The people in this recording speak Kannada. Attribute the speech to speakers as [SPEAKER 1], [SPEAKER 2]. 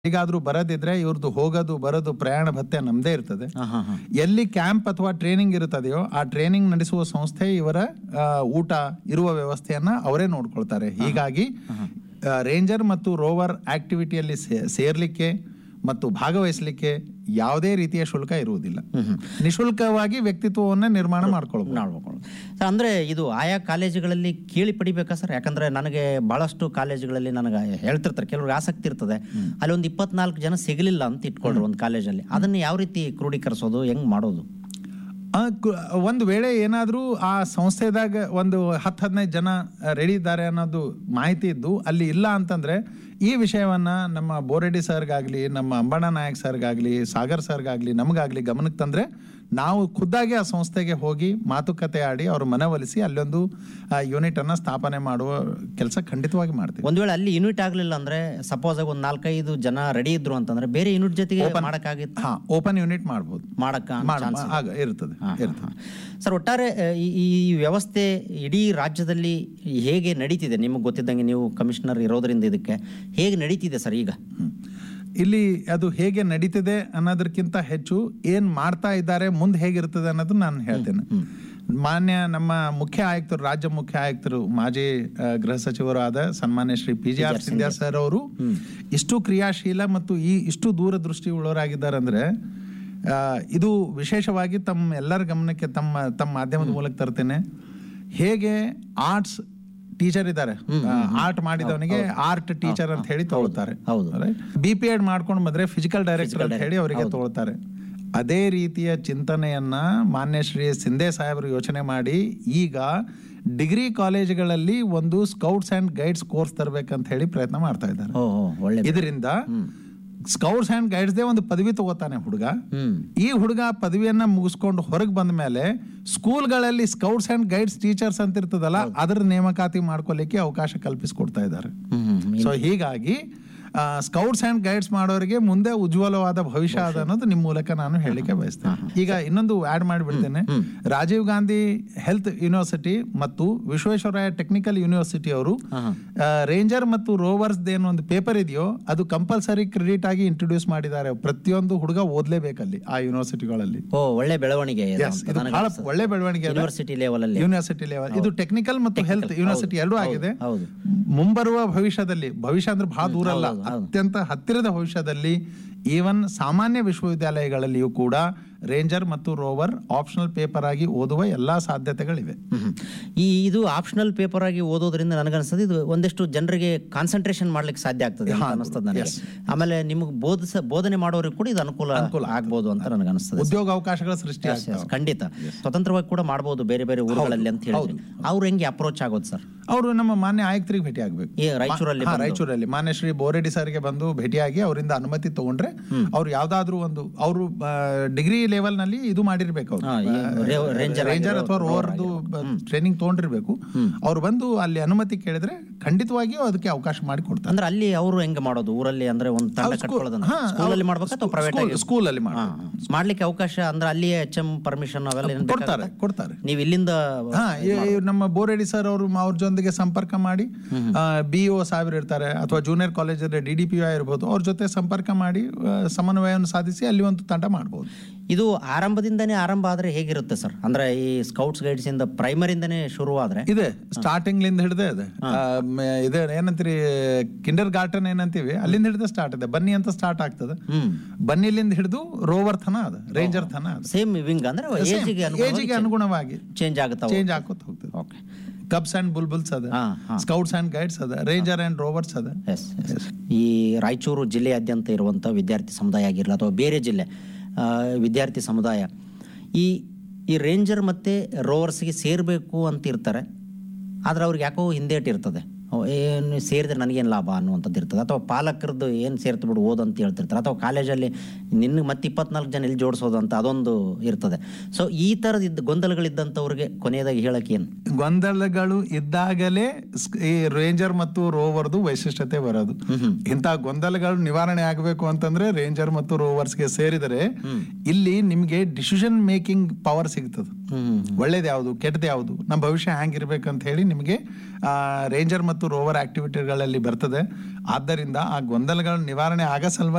[SPEAKER 1] ಈಗಾದ್ರೂ ಬರೋದಿದ್ರೆ ಇವ್ರದ್ದು ಹೋಗೋದು ಬರೋದು ಪ್ರಯಾಣ ಭತ್ಯೆ ನಮ್ದೇ ಇರ್ತದೆ
[SPEAKER 2] ಹಾ ಹಾ ಹಾ
[SPEAKER 1] ಎಲ್ಲಿ ಕ್ಯಾಂಪ್ ಅಥವಾ ಟ್ರೈನಿಂಗ್ ಇರುತ್ತದೆಯೋ ಆ ಟ್ರೈನಿಂಗ್ ನಡೆಸುವ ಸಂಸ್ಥೆ ಇವರ ಆ, ಊಟ ಇರುವ ವ್ಯವಸ್ಥೆಯನ್ನ ಅವರೇ ನೋಡ್ಕೊಳ್ತಾರೆ ಹೀಗಾಗಿ ಆ, ರೇಂಜರ್ ಮತ್ತು ರೋವರ್ ಆಕ್ಟಿವಿಟಿಯಲ್ಲಿ ಸೇ- ಸೇರ್ಲಿಕ್ಕೆ ಮತ್ತು ಭಾಗವಹಿಸಲಿಕ್ಕೆ ಯಾವುದೇ ರೀತಿಯ ಶುಲ್ಕ ಇರುವುದಿಲ್ಲ ನಿಶುಲ್ಕವಾಗಿ ವ್ಯಕ್ತಿತ್ವವನ್ನ ನಿರ್ಮಾಣ ಮಾಡ್ಕೊಳ್ಬಹುದು
[SPEAKER 2] ನೋಡ್ಬೇಕು ಸರ್ ಅಂದರೆ ಇದು ಆಯಾ ಕಾಲೇಜುಗಳಲ್ಲಿ ಕೇಳಿ ಪಡಿಬೇಕಾ ಸರ್ ಯಾಕಂದ್ರೆ ನನಗೆ ಭಾಳಷ್ಟು ಕಾಲೇಜುಗಳಲ್ಲಿ ನನಗೆ ಹೇಳ್ತಿರ್ತಾರೆ ಕೆಲವ್ರಿಗೆ ಆಸಕ್ತಿ ಇರ್ತದೆ ಅಲ್ಲಿ ಒಂದು ಇಪ್ಪತ್ನಾಲ್ಕು ಜನ ಸಿಗಲಿಲ್ಲ ಅಂತ ಇಟ್ಕೊಳ್ರಿ ಒಂದು ಕಾಲೇಜಲ್ಲಿ ಅದನ್ನು ಯಾವ ರೀತಿ ಕ್ರೋಢೀಕರಿಸೋದು ಹೆಂಗ್ ಮಾಡೋದು
[SPEAKER 1] ಆ, ಕು- ಒಂದು ವೇಳೆ ಏನಾದರೂ ಆ ಸಂಸ್ಥೆದಾಗ ಒಂದು ಹತ್ತು ಹದಿನೈದು ಜನ ರೆಡಿ ಇದ್ದಾರೆ ಅನ್ನೋದು ಮಾಹಿತಿ ಇದ್ದು ಅಲ್ಲಿ ಇಲ್ಲ ಅಂತಂದ್ರೆ ಈ ವಿಷಯವನ್ನ ನಮ್ಮ ಬೋರೆಡ್ಡಿ ಸರ್ಗಾಗ್ಲಿ ನಮ್ಮ ಅಂಬಣ್ಣ ನಾಯಕ್ ಸರ್ಗಾಗ್ಲಿ ಸಾಗರ್ ಸರ್ಗಾಗ್ಲಿ ನಮಗಾಗ್ಲಿ ಗಮನಕ್ಕೆ ತಂದ್ರೆ ನಾವು ಖುದ್ದಾಗಿ ಆ ಸಂಸ್ಥೆಗೆ ಹೋಗಿ ಮಾತುಕತೆ ಆಡಿ ಅವ್ರ ಮನವೊಲಿಸಿ ಅಲ್ಲೊಂದು ಯೂನಿಟ್ ಅನ್ನ ಸ್ಥಾಪನೆ ಮಾಡುವ ಕೆಲಸ ಖಂಡಿತವಾಗಿ ಮಾಡ್ತೀವಿ
[SPEAKER 2] ಒಂದ್ ವೇಳೆ ಅಲ್ಲಿ ಯೂನಿಟ್ ಆಗಲಿಲ್ಲ ಅಂದ್ರೆ ಸಪೋಸ್ ಆಗಿ ಒಂದು ನಾಲ್ಕೈದು ಜನ ರೆಡಿ ಇದ್ರು ಅಂತಂದ್ರೆ ಬೇರೆ ಯೂನಿಟ್ ಜೊತೆಗೆ ಮಾಡಕ್ಕಾಗಿತ್ತು
[SPEAKER 1] ಹಾ ಓಪನ್ ಯೂನಿಟ್ ಮಾಡ್ಬೋದು
[SPEAKER 2] ಮಾಡಕ್ಕ
[SPEAKER 1] ಮಾಡ ಆಗ ಇರ್ತದೆ ಇರ್ತದೆ
[SPEAKER 2] ಸರ್ ಒಟ್ಟಾರೆ ಆ, ಈ ಈ ವ್ಯವಸ್ಥೆ ಇಡೀ ರಾಜ್ಯದಲ್ಲಿ ಹೇಗೆ ನಡೀತಿದೆ ನಿಮಗೆ ಗೊತ್ತಿದ್ದಂಗೆ ನೀವು ಕಮಿಷನರ್ ಇರೋದ್ರಿಂದ ಇದಕ್ಕೆ ಹೇಗೆ ನಡೀತಿದೆ ಸರ್ ಈಗ
[SPEAKER 1] ಹ್ಮ್. ಇಲ್ಲಿ ಅದು ಹೇಗೆ ನಡೀತಿದೆ ಅನ್ನೋದಕ್ಕಿಂತ ಹೆಚ್ಚು ಏನ್ ಮಾಡ್ತಾ ಇದ್ದಾರೆ ಮುಂದೆ ಹೇಗಿರ್ತದೆ ಅನ್ನೋದು ನಾನು ಹೇಳ್ತೇನೆ ಮಾನ್ಯ ನಮ್ಮ ಮುಖ್ಯ ಆಯುಕ್ತರು ರಾಜ್ಯ ಮುಖ್ಯ ಆಯುಕ್ತರು ಮಾಜಿ ಆ, ಗೃಹ ಸಚಿವರು ಆದ ಸನ್ಮಾನ್ಯ Shri P G R Scindia sir ಅವರು ಇಷ್ಟು ಕ್ರಿಯಾಶೀಲ ಮತ್ತು ಈ ಇಷ್ಟು ದೂರದೃಷ್ಟಿ ಉಳ್ಳವರಾಗಿದ್ದಾರೆ ಅಂದ್ರೆ ಆ, ಇದು ವಿಶೇಷವಾಗಿ ತಮ್ಮ ಎಲ್ಲರ ಗಮನಕ್ಕೆ ತಮ್ಮ ತಮ್ಮ ಮಾಧ್ಯಮದ ಮೂಲಕ ತರ್ತೇನೆ ಹೇಗೆ ಆರ್ಟ್ಸ್ ಟೀಚರ್ ಇದ್ದಾರೆ ಆರ್ಟ್ ಮಾಡಿದವನಿಗೆ ಆರ್ಟ್ ಟೀಚರ್ ಅಂತ ಹೇಳಿ ತಗೊಳ್ತಾರೆ
[SPEAKER 2] ಹೌದು.
[SPEAKER 1] ಬಿ ಪಿ ಎಡ್ ಮಾಡ್ಕೊಂಡು ಬಂದ್ರೆ ಫಿಸಿಕಲ್ ಡೈರೆಕ್ಟರ್ ಅಂತ ಹೇಳಿ ಅವರಿಗೆ ತಗೊಳ್ತಾರೆ ಅದೇ ರೀತಿಯ ಚಿಂತನೆಯನ್ನ ಮಾನ್ಯ ಶ್ರೀ ಸಿಂಧೆ ಸಾಹೇಬರು ಯೋಚನೆ ಮಾಡಿ ಈಗ ಡಿಗ್ರಿ ಕಾಲೇಜುಗಳಲ್ಲಿ ಒಂದು ಸ್ಕೌಟ್ಸ್ ಅಂಡ್ ಗೈಡ್ಸ್ ಕೋರ್ಸ್ ತರಬೇಕಂತ ಹೇಳಿ ಪ್ರಯತ್ನ ಮಾಡ್ತಾ ಇದ್ದಾರೆ
[SPEAKER 2] ಓ ಓ, ಒಳ್ಳೆ
[SPEAKER 1] ಇದರಿಂದ ಸ್ಕೌಟ್ಸ್ ಅಂಡ್ ಗೈಡ್ಸ್ದೇ ಒಂದು ಪದವಿ ತಗೋತಾನೆ ಹುಡುಗ
[SPEAKER 2] ಹ್ಮ್
[SPEAKER 1] ಈ ಹುಡುಗ ಪದವಿಯನ್ನ ಮುಗಿಸ್ಕೊಂಡು ಹೊರಗೆ ಬಂದ ಮೇಲೆ ಸ್ಕೂಲ್ಗಳಲ್ಲಿ ಸ್ಕೌಟ್ಸ್ ಅಂಡ್ ಗೈಡ್ಸ್ ಟೀಚರ್ಸ್ ಅಂತ ಇರ್ತದಲ್ಲ ಅದರ ನೇಮಕಾತಿ ಮಾಡ್ಕೊಲಿಕ್ಕೆ ಅವಕಾಶ ಕಲ್ಪಿಸಿಕೊಡ್ತಾ ಇದ್ದಾರೆ
[SPEAKER 2] ಹ್ಮ್ ಹ್ಮ್
[SPEAKER 1] ಸೊ ಹೀಗಾಗಿ ಸ್ಕೌಟ್ಸ್ ಅಂಡ್ ಗೈಡ್ಸ್ ಮಾಡೋರಿಗೆ ಮುಂದೆ ಉಜ್ವಲವಾದ ಭವಿಷ್ಯ ಅದ ಅನ್ನೋದು ನಿಮ್ಮ ಮೂಲಕ ನಾನು ಹೇಳಲಿಕ್ಕೆ ಬಯಸ್ತೇನೆ ಈಗ ಇನ್ನೊಂದು ಆಡ್ ಮಾಡಿಬಿಡ್ತೇನೆ ರಾಜೀವ್ ಗಾಂಧಿ ಹೆಲ್ತ್ ಯೂನಿವರ್ಸಿಟಿ ಮತ್ತು ವಿಶ್ವೇಶ್ವರಯ್ಯ ಟೆಕ್ನಿಕಲ್ ಯೂನಿವರ್ಸಿಟಿ ಅವರು ರೇಂಜರ್ ಮತ್ತು ರೋವರ್ಸ್ ಏನು ಒಂದು ಪೇಪರ್ ಇದೆಯೋ ಅದು ಕಂಪಲ್ಸರಿ ಕ್ರೆಡಿಟ್ ಆಗಿ ಇಂಟ್ರೊಡ್ಯೂಸ್ ಮಾಡಿದ್ದಾರೆ ಪ್ರತಿಯೊಂದು ಹುಡುಗ ಓದ್ಲೇಬೇಕಲ್ಲಿ ಆ ಯೂನಿವರ್ಸಿಟಿಗಳಲ್ಲಿ
[SPEAKER 2] ಓ ಒಳ್ಳೆ ಬೆಳವಣಿಗೆ ಇದೆ
[SPEAKER 1] Yes,
[SPEAKER 2] ಅಂತ
[SPEAKER 1] ಇದು
[SPEAKER 2] ನನಗೆ
[SPEAKER 1] ಬಹಳ
[SPEAKER 2] ಅನ್ಸುತ್ತೆ.
[SPEAKER 1] ಒಳ್ಳೆ ಬೆಳವಣಿಗೆ ಅದ.
[SPEAKER 2] ಯೂನಿವರ್ಸಿಟಿ ಲೆವೆಲ್ ಅಲ್ಲಿ
[SPEAKER 1] ಯೂನಿವರ್ಸಿಟಿ ಲೆವೆಲ್ ಇದು ಟೆಕ್ನಿಕಲ್ ಮತ್ತು ಹೆಲ್ತ್ ಯೂನಿವರ್ಸಿಟಿ ಎರಡೂ ಆಗಿದೆ
[SPEAKER 2] ಹೌದು
[SPEAKER 1] ಮುಂಬರುವ ಭವಿಷ್ಯದಲ್ಲಿ ಭವಿಷ್ಯ ಅಂದ್ರೆ ಬಹಳ ದೂರ ಅಲ್ಲ ಅತ್ಯಂತ ಹತ್ತಿರದ ಭವಿಷ್ಯದಲ್ಲಿ ಈವನ್ ಸಾಮಾನ್ಯ ವಿಶ್ವವಿದ್ಯಾಲಯಗಳಲ್ಲಿಯೂ ಕೂಡ ರೇಂಜರ್ ಮತ್ತು ರೋವರ್ ಆಪ್ಷನಲ್ ಪೇಪರ್ ಆಗಿ ಓದುವ ಎಲ್ಲಾ ಸಾಧ್ಯತೆಗಳಿವೆ
[SPEAKER 2] ಹ್ಮ್. ಈ ಇದು ಆಪ್ಷನಲ್ ಪೇಪರ್ ಆಗಿ ಓದೋದ್ರಿಂದ ನನಗನ್ಸ್ತದೆ ಇದು ಒಂದಿಷ್ಟು ಜನರಿಗೆ ಕಾನ್ಸಂಟ್ರೇಷನ್ ಮಾಡ್ಲಿಕ್ಕೆ ಸಾಧ್ಯ ಆಗ್ತದೆ ಅಂತ ಅನಿಸ್ತದೆ ನನಗೆ ಆಮೇಲೆ ನಿಮಗೆ ಬೋಧಿಸ ಬೋಧನೆ ಮಾಡೋರಿಗೆ ಕೂಡ ಇದು ಅನುಕೂಲ ಆಗ್ಬೋದು ಅಂತ ನನಗನ್ಸ್ತದೆ
[SPEAKER 1] ಉದ್ಯೋಗ ಅವಕಾಶಗಳ ಸೃಷ್ಟಿ
[SPEAKER 2] Yes, yes, ಖಂಡಿತ ಸ್ವತಂತ್ರವಾಗಿ ಕೂಡ ಮಾಡಬಹುದು ಬೇರೆ ಬೇರೆ ಊರುಗಳಲ್ಲಿ ಅಂತ ಹೇಳಿದ್ರೆ ಅವ್ರು ಹೆಂಗೆ ಅಪ್ರೋಚ್ ಆಗೋದು ಸರ್
[SPEAKER 1] ಅವರು ನಮ್ಮ ಮಾನ್ಯ ಆಯುಕ್ತರಿಗೆ ಭೇಟಿ ಆಗ್ಬೇಕು
[SPEAKER 2] ಈ ರಾಯಚೂರಲ್ಲಿ
[SPEAKER 1] ಹಾ ರಾಯಚೂರಲ್ಲಿ ಮಾನ್ಯ ಶ್ರೀ ಬೋರೆಡ್ಡಿ ಸರ್ಗೆ ಬಂದು ಭೇಟಿಯಾಗಿ ಅವರಿಂದ ಅನುಮತಿ ತಗೊಂಡ್ರೆ ಅವ್ರು ಯಾವ್ದಾದ್ರು ಒಂದು ಅವರು ಡಿಗ್ರಿ ಲೆವೆಲ್ ನಲ್ಲಿ ಇದು ಮಾಡಿರ್ಬೇಕು
[SPEAKER 2] ಹಾ, ಈ ರೇ- ranger
[SPEAKER 1] ರೇಂಜರ್ ಅಥವಾ ರೋವರ್ದು ಟ್ರೈನಿಂಗ್ ತಗೊಂಡಿರ್ಬೇಕು ಅವ್ರು ಬಂದು ಅಲ್ಲಿ ಅನುಮತಿ ಕೇಳಿದ್ರೆ ಖಂಡಿತವಾಗಿಯೂ ಅದಕ್ಕೆ ಅವಕಾಶ ಮಾಡಿ ಕೊಡ್ತಾರೆ
[SPEAKER 2] ಅಂದ್ರೆ ಅಲ್ಲಿ ಅವರು ಹೆಂಗೆ ಮಾಡೋದು ಊರಲ್ಲಿ ಅಂದ್ರೆ ಒಂದು ತಂಡ ಕಟ್ಕೊಳ್ಳೋದನ್ನ
[SPEAKER 1] ಹಾ,
[SPEAKER 2] ಸ್ಕೂಲಲ್ಲಿ ಮಾಡ್ಬೇಕಾ ಅಥವಾ ಪ್ರೈವೇಟ್ ಆಗಿ
[SPEAKER 1] ಸ್ಕೂಲಲ್ಲಿ ಮಾಡಿ
[SPEAKER 2] ಮಾಡ್ಲಿಕ್ಕೆ ಅವಕಾಶ ಅಂದ್ರೆ ಅಲ್ಲಿಯೇ ಎಚ್ ಎಂ ಪರ್ಮಿಷನ್ ಅವೆಲ್ಲ ಏನ್
[SPEAKER 1] ಕೊಡ್ತಾರೆ ಕೊಡ್ತಾರೆ
[SPEAKER 2] ನೀವು ಇಲ್ಲಿಂದ
[SPEAKER 1] ಹಾ ಈ- ಈ ನಮ್ಮ ಬೋರೆಡ್ಡಿ ಸರ್ ಅವರು ಅವ್ರ ಜೊತೆಗೆ ಸಂಪರ್ಕ ಮಾಡಿ ಬಿ ಒ ಸಾವಿರ ಇರ್ತಾರೆ ಅಥವಾ ಜೂನಿಯರ್ ಕಾಲೇಜಲ್ಲಿ ಡಿ ಡಿ ಪಿ ಇರ್ಬೋದು ಅವ್ರ ಜೊತೆ ಸಂಪರ್ಕ ಮಾಡಿ ಆ, ಸಮನ್ವಯವನ್ನು ಸಾಧಿಸಿ ಅಲ್ಲಿ ಒಂದು ತಂಡ ಮಾಡ್ಬೋದು
[SPEAKER 2] ಇದು ಆರಂಭದಿಂದನೇ ಆರಂಭ ಆದ್ರೆ ಹೇಗಿರುತ್ತೆ ಸರ್ ಅಂದ್ರೆ ಈ ಸ್ಕೌಟ್ಸ್ ಗೈಡ್ಸ್ ಇಂದ ಪ್ರೈಮರಿಂದನೇ ಶುರುವಾದ್ರೆ
[SPEAKER 1] ಇದೆ ಸ್ಟಾರ್ಟಿಂಗ್ ಲಿಂದ ಹಿಡಿದೇ ಇದೆ ಆ, ಮ- ಇದೆ ಏನಂತೀರಿ ಕಿಂಡರ್ ಗಾರ್ಟನ್ ಏನಂತೀವಿ ಅಲ್ಲಿಂದ ಹಿಡಿದು ಸ್ಟಾರ್ಟ್ ಇದೆ ಬನ್ನಿ ಅಂತ ಸ್ಟಾರ್ಟ್ ಆಗ್ತದೆ
[SPEAKER 2] ಹ್ಮ್
[SPEAKER 1] ಬನ್ನಿಲಿಂದ ಹಿಡಿದು ರೋವರ್ ಥನ ಅದ ರೇಂಜರ್ ಥನ ಅದ
[SPEAKER 2] ಸೇಮ್ ವಿಂಗ್ ಅಂದ್ರೆ ಏಜಿಗೆ
[SPEAKER 1] ಏಜಿಗೆ ಅನುಗುಣವಾಗಿ
[SPEAKER 2] ಚೇಂಜ್ ಆಗುತ್ತಾವ
[SPEAKER 1] ಚೇಂಜ್ ಆಕೋತ ಹೋಗ್ತದೆ
[SPEAKER 2] ಓಕೆ
[SPEAKER 1] ಕಬ್ಸ್ ಅಂಡ್ ಬುಲ್ಬುಲ್ಸ್ ಅದ
[SPEAKER 2] ಹಾ ಹಾ
[SPEAKER 1] ಸ್ಕೌಟ್ಸ್ ಅಂಡ್ ಗೈಡ್ಸ್ ಅದ ರೇಂಜರ್ ಅಂಡ್ ರೋವರ್ಸ್ ಅದ
[SPEAKER 2] ಎಸ್ ಈ ರಾಯಚೂರು ಜಿಲ್ಲೆಯಾದ್ಯಂತ ಇರುವಂಥ ವಿದ್ಯಾರ್ಥಿ ಸಮುದಾಯ ಆಗಿರಲಿ ಅಥವಾ ಬೇರೆ ಜಿಲ್ಲೆ ಆ, ವಿದ್ಯಾರ್ಥಿ ಸಮುದಾಯ ಈ ಈ ರೇಂಜರ್ ಮತ್ತು ರೋವರ್ಸ್ಗೆ ಸೇರಬೇಕು ಅಂತ ಇರ್ತಾರೆ ಆದರೆ ಅವ್ರಿಗೆ ಯಾಕೋ ಹಿಂದೇಟ್ ಇರ್ತದೆ ಅವ್ ಏನು ಸೇರಿದ್ರೆ ನನಗೇನು ಲಾಭ ಅನ್ನುವಂಥದ್ದು ಇರ್ತದೆ ಅಥವಾ ಪಾಲಕರದ್ದು ಏನು ಸೇರ್ತು ಬಿಡು ಓದು ಅಂತ ಹೇಳ್ತಿರ್ತಾರೆ ಅಥವಾ ಕಾಲೇಜಲ್ಲಿ ನಿನ್ನ ಮತ್ತೆ ಇಪ್ಪತ್ನಾಲ್ಕು ಜನ ಇಲ್ಲಿ ಜೋಡಿಸೋದು ಅಂತ ಅದೊಂದು ಇರ್ತದೆ ಸೊ ಈ ಥರದ ಇದ್ದ ಗೊಂದಲಗಳಿದ್ದಂಥವ್ರಿಗೆ ಕೊನೆಯದಾಗಿ ಹೇಳಕ್ಕೆ ಏನು
[SPEAKER 1] ಗೊಂದಲಗಳು ಇದ್ದಾಗಲೇ ಸ್- ಈ ರೇಂಜರ್ ಮತ್ತು ರೋವರ್ದು ವೈಶಿಷ್ಟ್ಯತೆ ಬರೋದು ಇಂಥ ಗೊಂದಲಗಳು ನಿವಾರಣೆ ಆಗಬೇಕು ಅಂತಂದ್ರೆ ರೇಂಜರ್ ಮತ್ತು ರೋವರ್ಸ್ಗೆ ಸೇರಿದರೆ ಇಲ್ಲಿ ನಿಮ್ಗೆ ಡಿಸಿಷನ್ ಮೇಕಿಂಗ್ ಪವರ್ ಸಿಗ್ತದೆ
[SPEAKER 2] ಹ್ಮ್
[SPEAKER 1] ಒಳ್ಳೇದು ಯಾವುದು ಕೆಟ್ಟದ್ದು ಯಾವುದು ನಮ್ಮ ಭವಿಷ್ಯ ಹೆಂಗಿರ್ಬೇಕಂತ ಹೇಳಿ ನಿಮಗೆ ರೇಂಜರ್ ಮತ್ತು ರೋವರ್ ಆಕ್ಟಿವಿಟಿಗಳಲ್ಲಿ ಬರ್ತದೆ ಆದ್ದರಿಂದ ಆ ಗೊಂದಲಗಳ ನಿವಾರಣೆ ಆಗ ಸಲುವಾಗಿ